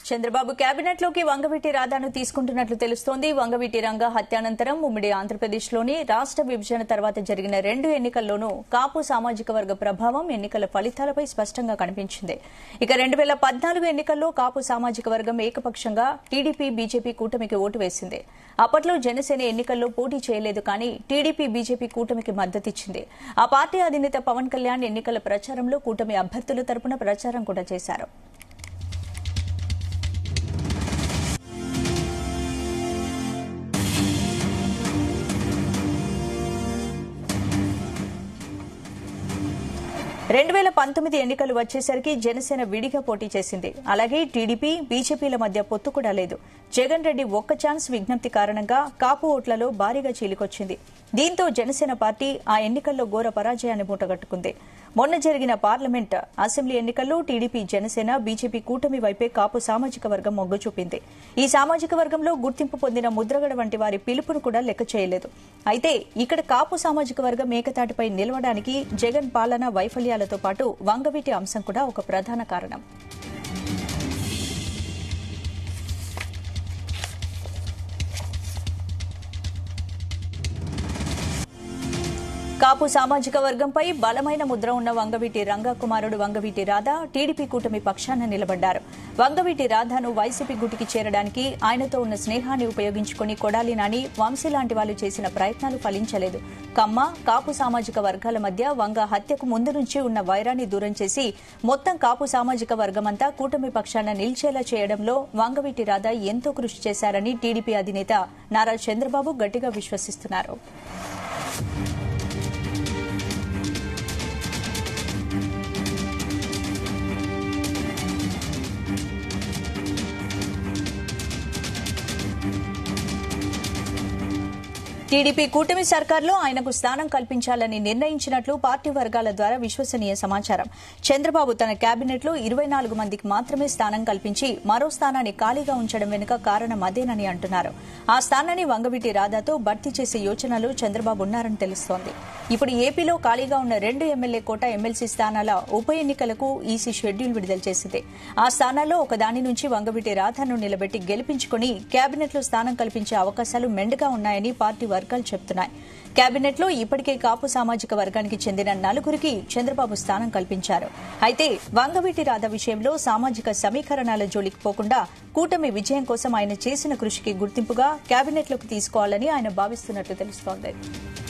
Chandrababu cabinet లోకి వంగవీటి రాధాను తీసుకుంటున్నట్లు తెలుస్తోంది వంగవీటి రంగ హత్యానంతరం ఉమ్మడి ఆంధ్రప్రదేశ్లోని రాష్ట విభజన తర్వాత జరిగిన రెండు ఎన్నికల్లోనూ కాపు సామాజిక వర్గ ప్రభావం ఎన్నికల ఫలితాలపై స్పష్టంగా కనిపించింది ఇక రెండు వేల పద్నాలుగు ఎన్నికల్లో కాపు సామాజిక వర్గం ఏకపక్షంగా టీడీపీ బీజేపీ కూటమికి ఓటు వేసింది అప్పట్లో జనసేన ఎన్నికల్లో పోటీ చేయలేదు కానీ టీడీపీ బీజేపీ కూటమికి మద్దతిచ్చింది ఆ పార్టీ అధినేత పవన్ కళ్యాణ్ ఎన్నికల ప్రచారంలో కూటమి అభ్యర్థుల తరపున ప్రచారం కూడా చేశారు రెండు వేల పంతొమ్మిది ఎన్నికలు వచ్చేసరికి జనసేన విడిగా పోటీ చేసింది అలాగే టీడీపీ బీజేపీల మధ్య పొత్తు కూడా లేదు జగన్ రెడ్డి ఒక్క ఛాన్స్ విజ్ఞప్తి కారణంగా కాపు ఓట్లలో భారీగా చీలికొచ్చింది దీంతో జనసేన పార్టీ ఆ ఎన్నికల్లో ఘోర పరాజయాన్ని మూటగట్టుకుంది మొన్న జరిగిన పార్లమెంట్ అసెంబ్లీ ఎన్నికల్లో టీడీపీ జనసేన బీజేపీ కూటమి వైపే కాపు సామాజిక వర్గం మొగ్గు చూపింది ఈ సామాజిక వర్గంలో గుర్తింపు పొందిన ముద్రగడ వంటి వారి పిలుపును కూడా లెక్క చేయలేదు అయితే ఇక్కడ కాపు సామాజిక వర్గం ఏకతాటిపై నిలవడానికి జగన్ పాలన వైఫల్యాలతో పాటు వంగవీటి అంశం కూడా ఒక ప్రధాన కారణం కాపు సామాజిక వర్గంపై బలమైన ముద్ర ఉన్న వంగవీటి రంగా కుమారుడు వంగవీటి రాధా టీడీపీ కూటమి పక్షాన నిలబడ్డారు వంగవీటి రాధాను వైసీపీ గుటికి చేరడానికి ఆయనతో ఉన్న స్నేహాన్ని ఉపయోగించుకుని కొడాలి నాని వంశీ లాంటి వాళ్ళు చేసిన ప్రయత్నాలు ఫలించలేదు కమ్మ కాపు సామాజిక వర్గాల మధ్య వంగ హత్యకు ముందు నుంచి ఉన్న వైరాన్ని దూరం చేసి మొత్తం కాపు సామాజిక వర్గమంతా కూటమి పక్షాన నిలిచేలా చేయడంలో వంగవీటి రాధా ఎంతో కృషి చేశారని టీడీపీ అధినేత నారా చంద్రబాబు గట్టిగా విశ్వసిస్తున్నారు టీడీపీ కూటమి సర్కార్లో ఆయనకు స్థానం కల్పించాలని నిర్ణయించినట్లు పార్టీ వర్గాల ద్వారా విశ్వసనీయ సమాచారం చంద్రబాబు తన కేబినెట్లో ఇరవై నాలుగు మందికి మాత్రమే స్థానం కల్పించి మరో స్థానాన్ని ఖాళీగా ఉంచడం వెనుక కారణం అదేనని అంటున్నారు ఆ స్థానాన్ని వంగవీటి రాధాతో భర్తీ చేసే యోచనలో చంద్రబాబు ఉన్నారని తెలుస్తోంది ఇప్పుడు ఏపీలో ఖాళీగా ఉన్న రెండు ఎమ్మెల్యే కోట ఎమ్మెల్సీ స్థానాల ఉప ఎన్నికలకు ఈసీ షెడ్యూల్ విడుదల చేసింది ఆ స్థానాల్లో ఒకదాని నుంచి వంగవీటి రాధాను నిలబెట్టి గెలిపించుకుని కేబినెట్లో స్థానం కల్పించే అవకాశాలు మెండుగా ఉన్నాయని పార్టీ వర్గాలు చెబుతున్నాయి కేబినెట్లో ఇప్పటికే కాపు సామాజిక వర్గానికి చెందిన నలుగురికి చంద్రబాబు స్థానం కల్పించారు అయితే వంగవీటి రాధ విషయంలో సామాజిక సమీకరణాల జోలికి పోకుండా కూటమి విజయం కోసం ఆయన చేసిన కృషికి గుర్తింపుగా కేబినెట్లోకి తీసుకోవాలని ఆయన భావిస్తున్నట్లు తెలుస్తోంది